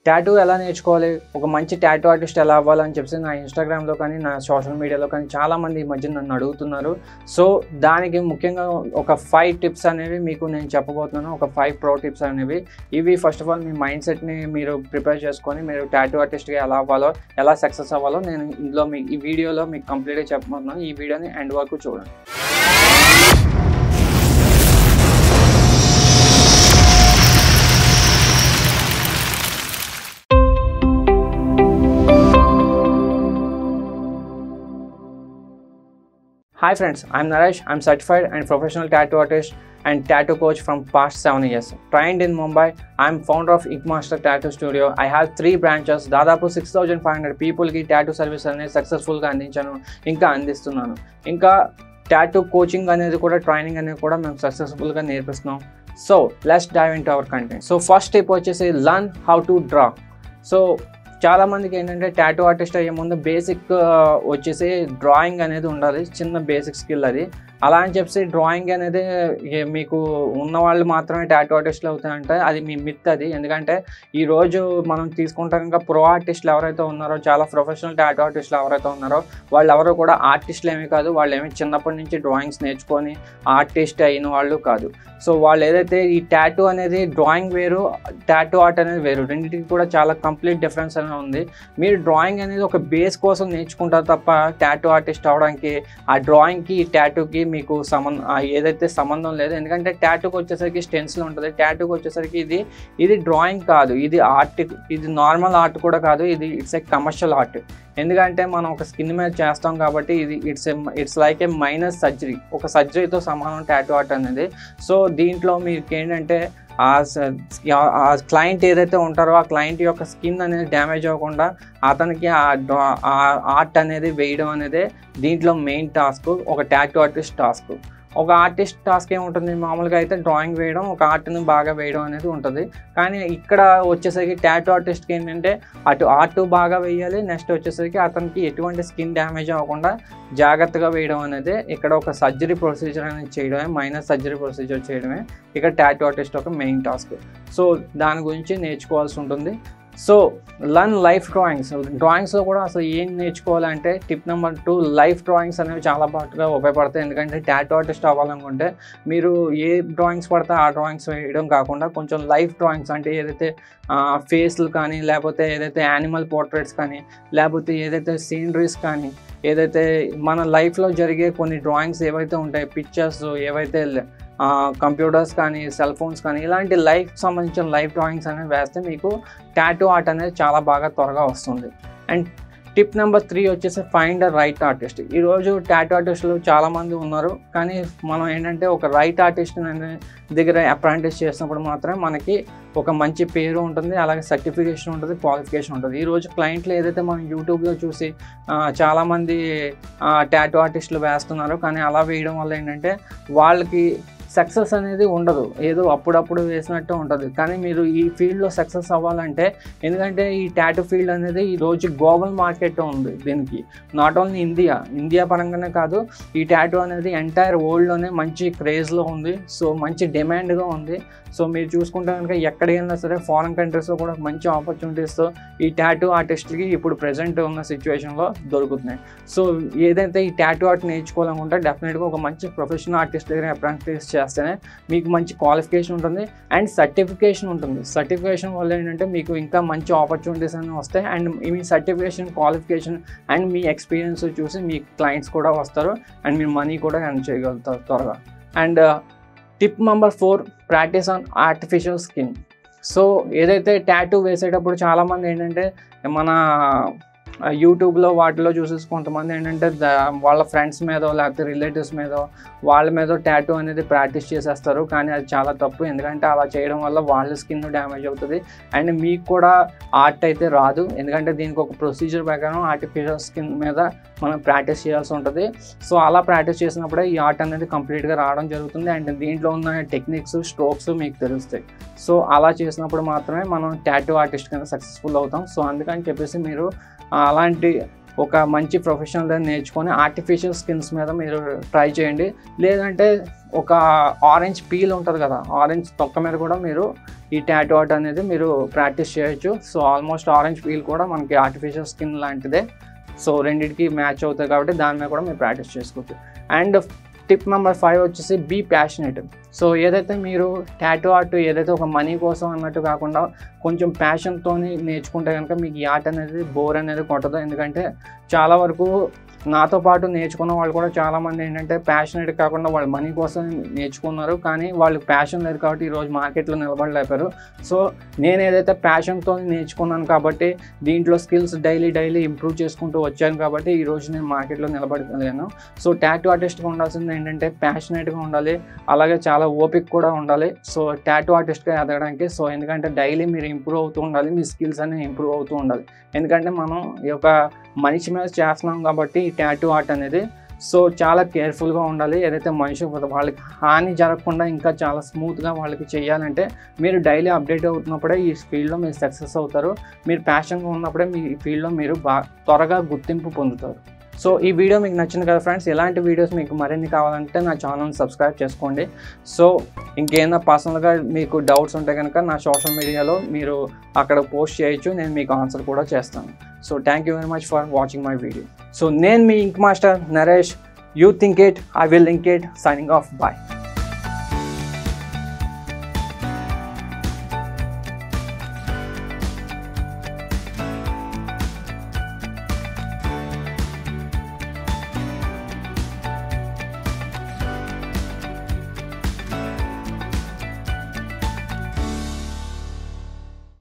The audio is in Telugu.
టాటూ ఎలా నేర్చుకోవాలి ఒక మంచి టాటూ ఆర్టిస్ట్ ఎలా అవ్వాలని చెప్పి నా ఇన్స్టాగ్రామ్లో కానీ నా సోషల్ మీడియాలో కానీ చాలామంది ఈ మధ్య నన్ను అడుగుతున్నారు సో దానికి ముఖ్యంగా ఒక ఫైవ్ టిప్స్ అనేవి మీకు నేను చెప్పబోతున్నాను ఒక ఫైవ్ ప్రో టిప్స్ అనేవి ఇవి ఫస్ట్ ఆఫ్ ఆల్ మీ మైండ్ సెట్ని మీరు ప్రిపేర్ చేసుకొని మీరు టాటూ ఆర్టిస్ట్గా ఎలా అవ్వాలో ఎలా సక్సెస్ అవ్వాలో నేను ఇందులో మీ ఈ వీడియోలో మీకు కంప్లీట్గా చెప్పబోతున్నాను ఈ వీడియోని ఎండ్ వరకు చూడండి Hi friends, I'm Naresh. I'm certified and professional tattoo artist and tattoo coach from past seven years. Trained in Mumbai, I'm founder of Ink Master Tattoo Studio. I have three branches. దాదాపు సిక్స్ థౌజండ్ ఫైవ్ హండ్రెడ్ పీపుల్కి టాటూ సర్వీస్ అనేది సక్సెస్ఫుల్గా అందించాను ఇంకా అందిస్తున్నాను ఇంకా టాటూ కోచింగ్ అనేది కూడా ట్రైనింగ్ అనేది కూడా మేము సక్సెస్ఫుల్గా నేర్పిస్తున్నాం so let's dive into our content so first step వచ్చేసి learn how to draw so చాలా మందికి ఏంటంటే టాటూ ఆర్టిస్ట్ అయ్యే ముందు బేసిక్ వచ్చేసి డ్రాయింగ్ అనేది ఉండాలి చిన్న బేసిక్ స్కిల్ అది అలా అని చెప్పి డ్రాయింగ్ అనేది ఏ- మీకు ఉన్న వాళ్ళు మాత్రమే టాటూ ఆర్టిస్టులు అవుతాయంటే అది మీ మిత్ అది ఎందుకంటే ఈ రోజు మనం తీసుకుంటాం ఇంకా ప్రో ఆర్టిస్టులు ఎవరైతే ఉన్నారో చాలా ప్రొఫెషనల్ టాటూ ఆర్టిస్టులు ఎవరైతే ఉన్నారో వాళ్ళు ఎవరు కూడా ఆర్టిస్టులు ఏమీ కాదు వాళ్ళు ఏమి చిన్నప్పటి నుంచి డ్రాయింగ్స్ నేర్చుకొని ఆర్టిస్ట్ అయిన వాళ్ళు కాదు సో వాళ్ళు ఏదైతే ఈ టాటూ అనేది డ్రాయింగ్ వేరు టాటూ ఆర్ట్ అనేది వేరు రెండింటికి కూడా చాలా కంప్లీట్ డిఫరెన్స్ అనేది ఉంది మీరు డ్రాయింగ్ అనేది ఒక బేస్ కోసం నేర్చుకుంటారు తప్ప టాటూ ఆర్టిస్ట్ అవడానికి ఆ డ్రాయింగ్కి ఈ టాటూకి మీకు సంబంధం ఆ ఏదైతే సంబంధం లేదు ఎందుకంటే టాటూకి వచ్చేసరికి స్టెన్సిల్ ఉంటుంది టాటూకి వచ్చేసరికి ఇది ఇది డ్రాయింగ్ కాదు ఇది ఆర్ట్ ఇది నార్మల్ ఆర్ట్ కూడా కాదు ఇది ఇట్స్ ఏ కమర్షియల్ ఆర్ట్ ఎందుకంటే మనం ఒక స్కిన్ మీద చేస్తాం కాబట్టి ఇది it's it's like a minus surgery ఒక సర్జరీతో సమానం టాటూ ఆర్ట్ అనేది సో దీంట్లో మీకు ఏంటంటే ఆ స- ఆ క్లయింట్ ఏదైతే ఉంటారో ఆ క్లయింట్ యొక్క స్కిన్ అనేది డ్యామేజ్ అవ్వకుండా అతనికి ఆ డ్రా- ఆ ఆర్ట్ అనేది వేయడం అనేది దీంట్లో మెయిన్ టాస్క్ ఒక టాటూ ఆర్టిస్ట్ టాస్క్ ఒక ఆర్టిస్ట్ టాస్క్ ఏముంటుంది మామూలుగా అయితే డ్రాయింగ్ వేయడం ఒక ఆర్ట్ని బాగా వేయడం అనేది ఉంటుంది కానీ ఇక్కడ వచ్చేసరికి టాటూ ఆర్టిస్ట్కి ఏంటంటే అటు ఆర్ట్ బాగా వేయాలి నెక్స్ట్ వచ్చేసరికి అతనికి ఎటువంటి స్కిన్ డ్యామేజ్ అవ్వకుండా జాగ్రత్తగా వేయడం అనేది ఇక్కడ ఒక సర్జరీ ప్రొసీజర్ అనేది చేయడమే మైనస్ సర్జరీ ప్రొసీజర్ చేయడమే ఇక్కడ టాటూ ఆర్టిస్ట్ ఒక మెయిన్ టాస్క్ సో దాని గురించి నేర్చుకోవాల్సి ఉంటుంది సో లర్న్ లైఫ్ డ్రాయింగ్స్ డ్రాయింగ్స్లో కూడా అసలు ఏం నేర్చుకోవాలంటే tip number two life drawings అనేవి చాలా బాగా ఉపయోగపడతాయి ఎందుకంటే టాటూ ఆర్టిస్ట్ అవ్వాలనుకుంటే మీరు ఏ డ్రాయింగ్స్ పడితే ఆ డ్రాయింగ్స్ వేయడం కాకుండా కొంచెం లైఫ్ డ్రాయింగ్స్ అంటే ఏదైతే ఫేస్లు కానీ లేకపోతే ఏదైతే యానిమల్ పోర్ట్రేట్స్ కానీ లేకపోతే ఏదైతే సీనరీస్ కానీ ఏదైతే మన లైఫ్లో జరిగే కొన్ని డ్రాయింగ్స్ ఏవైతే ఉంటాయి పిక్చర్స్ ఏవైతే కంప్యూటర్స్ కానీ సెల్ ఫోన్స్ కానీ ఇలాంటి లైఫ్ సంబంధించిన లైఫ్ డ్రాయింగ్స్ అనేవి వేస్తే మీకు టాటూ ఆర్ట్ అనేది చాలా బాగా త్వరగా వస్తుంది అండ్ టిప్ నెంబర్ త్రీ వచ్చేసి ఫైండ్ ద రైట్ ఆర్టిస్ట్ ఈరోజు టాటూ ఆర్టిస్టులు చాలామంది ఉన్నారు కానీ మనం ఏంటంటే ఒక రైట్ ఆర్టిస్ట్ దగ్గర అప్రాంటిస్ చేసినప్పుడు మాత్రమే మనకి ఒక మంచి పేరు ఉంటుంది అలాగే సర్టిఫికేషన్ ఉంటుంది క్వాలిఫికేషన్ ఉంటుంది ఈరోజు క్లయింట్లు ఏదైతే మనం యూట్యూబ్లో చూసి ఆ, చాలామంది టాటూ ఆర్టిస్టులు వేస్తున్నారు కానీ అలా వేయడం వల్ల ఏంటంటే వాళ్ళకి సక్సెస్ అనేది ఉండదు ఏదో అప్పుడప్పుడు వేసినట్టు ఉంటుంది కానీ మీరు ఈ ఫీల్డ్లో సక్సెస్ అవ్వాలంటే ఎందుకంటే ఈ టాటూ ఫీల్డ్ అనేది ఈ రోజు గ్లోబల్ మార్కెట్ ఉంది దీనికి నాట్ ఓన్లీ ఇండియా ఇండియా పరంగానే కాదు ఈ టాటూ అనేది ఎంటైర్ వరల్డ్లోనే మంచి క్రేజ్లో ఉంది సో మంచి డిమాండ్గా ఉంది సో మీరు చూసుకుంటే కనుక ఎక్కడికైనా సరే ఫారిన్ కంట్రీస్లో కూడా మంచి ఆపర్చునిటీస్తో ఈ టాటూ ఆర్టిస్ట్కి ఇప్పుడు ప్రజెంట్ ఉన్న సిచ్యువేషన్లో దొరుకుతున్నాయి సో ఏదైతే ఈ టాటూ ఆర్ట్ నేర్చుకోవాలనుకుంటే డెఫినెట్గా ఒక మంచి ప్రొఫెషనల్ ఆర్టిస్ట్ దగ్గర అప్రాక్టీస్ చేస్తేనే మీకు మంచి క్వాలిఫికేషన్ ఉంటుంది అండ్ సర్టిఫికేషన్ ఉంటుంది సర్టిఫికేషన్ వల్ల ఏంటంటే మీకు ఇంకా మంచి ఆపర్చునిటీస్ అనేవి వస్తాయి అండ్ మీ సర్టిఫికేషన్ క్వాలిఫికేషన్ అండ్ మీ ఎక్స్పీరియన్స్ చూసి మీ క్లయింట్స్ కూడా వస్తారు అండ్ మీరు మనీ కూడా ఎర్న్ చేయగలుగుతారు త్వరగా and tip number four practice on artificial skin so ఏదైతే టాటూ వేసేటప్పుడు చాలామంది ఏంటంటే మన యూట్యూబ్లో వాటిలో చూసేసి కొంతమంది ఏంటంటే ద- వాళ్ళ ఫ్రెండ్స్ మీదో లేకపోతే రిలేటివ్స్ మీదో వాళ్ళ మీద టాటూ అనేది ప్రాక్టీస్ చేసేస్తారు కానీ అది చాలా తప్పు ఎందుకంటే అలా చేయడం వల్ల వాళ్ళ స్కిన్ డ్యామేజ్ అవుతుంది అండ్ మీకు కూడా ఆర్ట్ అయితే రాదు ఎందుకంటే దీనికి ఒక ప్రొసీజర్ ప్రకారం ఆర్టిఫిషియల్ స్కిన్ మీద మనం ప్రాక్టీస్ చేయాల్సి ఉంటుంది సో అలా ప్రాక్టీస్ చేసినప్పుడే ఈ ఆర్ట్ అనేది కంప్లీట్గా రావడం జరుగుతుంది అండ్ దీంట్లో ఉన్న టెక్నిక్స్ స్ట్రోక్స్ మీకు తెలుస్తాయి సో అలా చేసినప్పుడు మాత్రమే మనం టాటూ ఆర్టిస్ట్ కింద సక్సెస్ఫుల్ అవుతాం సో అందుకని చెప్పేసి మీరు ఆ, అలాంటి ఒక మంచి ప్రొఫెషనల్ నేర్చుకొని ఆర్టిఫిషియల్ స్కిన్స్ మీద మీరు ట్రై చేయండి లేదంటే ఒక ఆరెంజ్ పీల్ ఉంటుంది కదా ఆరెంజ్ తొక్క మీద కూడా మీరు ఈ టాటూ ఆర్ట్ అనేది మీరు ప్రాక్టీస్ చేయొచ్చు సో ఆల్మోస్ట్ ఆరెంజ్ ఫీల్ కూడా మనకి ఆర్టిఫిషియల్ స్కిన్ లాంటిదే సో రెండింటికి మ్యాచ్ అవుతాయి కాబట్టి దాని మీద కూడా మీరు ప్రాక్టీస్ చేసుకోవచ్చు అండ్ టిప్ నెంబర్ ఫైవ్ వచ్చేసి బీ ప్యాషనేట్ సో ఏదైతే మీరు టాటూ ఆర్ట్ ఏదైతే ఒక మనీ కోసం అన్నట్టు కాకుండా కొంచెం ప్యాషన్తో నేర్చుకుంటే కనుక మీకు ఈ ఆర్ట్ అనేది బోర్ అనేది కొట్టదు ఎందుకంటే చాలా వరకు నాతో పాటు నేర్చుకున్న వాళ్ళు కూడా చాలామంది ఏంటంటే ప్యాషనేట్ కాకుండా వాళ్ళు మనీ కోసం నేర్చుకున్నారు కానీ వాళ్ళు ప్యాషన్ లేదు కాబట్టి ఈరోజు మార్కెట్లో నిలబడలేపారు సో నేను ఏదైతే ప్యాషన్తో నేర్చుకున్నాను కాబట్టి దీంట్లో స్కిల్స్ డైలీ డైలీ ఇంప్రూవ్ చేసుకుంటూ వచ్చాను కాబట్టి ఈరోజు నేను మార్కెట్లో నిలబడగలిగాను సో టాటూ ఆర్టిస్ట్గా ఉండాల్సింది ఏంటంటే ప్యాషనేట్గా ఉండాలి అలాగే చాలా ఓపిక కూడా ఉండాలి సో టాటూ ఆర్టిస్ట్గా ఎదగడానికి సో ఎందుకంటే డైలీ మీరు ఇంప్రూవ్ అవుతూ ఉండాలి మీ స్కిల్స్ అనేవి ఇంప్రూవ్ అవుతూ ఉండాలి ఎందుకంటే మనం ఈ యొక్క మనిషి మీద చేస్తున్నాం కాబట్టి ఈ టాటూ ఆర్ట్ అనేది సో చాలా కేర్ఫుల్గా ఉండాలి ఏదైతే మనిషి వాళ్ళకి హాని జరగకుండా ఇంకా చాలా స్మూత్గా వాళ్ళకి చేయాలంటే మీరు డైలీ అప్డేట్ అవుతున్నప్పుడే ఈ ఫీల్డ్లో మీరు సక్సెస్ అవుతారు మీరు ప్యాషన్గా ఉన్నప్పుడే మీ ఫీల్డ్లో మీరు బాగా త్వరగా గుర్తింపు పొందుతారు సో ఈ వీడియో మీకు నచ్చింది కదా ఫ్రెండ్స్ ఇలాంటి వీడియోస్ మీకు మరిన్ని కావాలంటే నా ఛానల్ని సబ్స్క్రైబ్ చేసుకోండి సో ఇంకేమైనా పర్సనల్గా మీకు డౌట్స్ ఉంటే కనుక నా సోషల్ మీడియాలో మీరు అక్కడ పోస్ట్ చేయొచ్చు నేను మీకు ఆన్సర్ కూడా చేస్తాను so thank you very much for watching my video so నేను మీ ink master Naresh you think it I will link it signing off bye